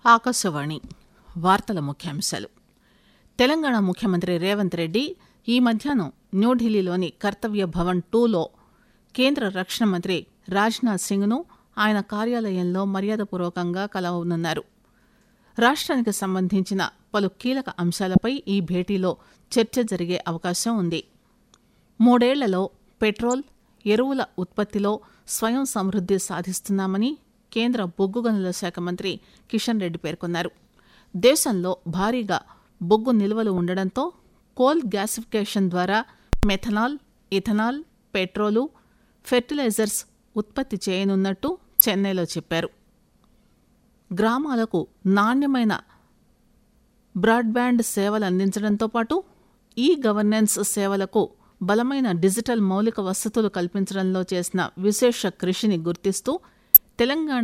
ఆకాశవాణి వార్తల ముఖ్యాంశాలు తెలంగాణ ముఖ్యమంత్రి రేవంత్ రెడ్డి ఈ మధ్యాహ్నం న్యూఢిల్లీలోని కర్తవ్య భవన్ టూలో కేంద్ర రక్షణ మంత్రి రాజ్నాథ్ సింగ్ను ఆయన కార్యాలయంలో మర్యాదపూర్వకంగా కలవనున్నారు రాష్ట్రానికి సంబంధించిన పలు కీలక అంశాలపై ఈ భేటీలో చర్చ జరిగే అవకాశం ఉంది మూడేళ్లలో పెట్రోల్ ఎరువుల ఉత్పత్తిలో స్వయం సమృద్ది సాధిస్తున్నామని కేంద్ర బొగ్గు గనుల శాఖ మంత్రి కిషన్ రెడ్డి పేర్కొన్నారు దేశంలో భారీగా బొగ్గు నిల్వలు ఉండడంతో కోల్ గ్యాసిఫికేషన్ ద్వారా మెథనాల్ ఇథనాల్ పెట్రోలు ఫెర్టిలైజర్స్ ఉత్పత్తి చేయనున్నట్టు చెన్నైలో చెప్పారు గ్రామాలకు నాణ్యమైన బ్రాడ్బ్యాండ్ సేవలు అందించడంతో పాటు ఈ గవర్నెన్స్ సేవలకు బలమైన డిజిటల్ మౌలిక వసతులు కల్పించడంలో చేసిన విశేష కృషిని గుర్తిస్తూ తెలంగాణ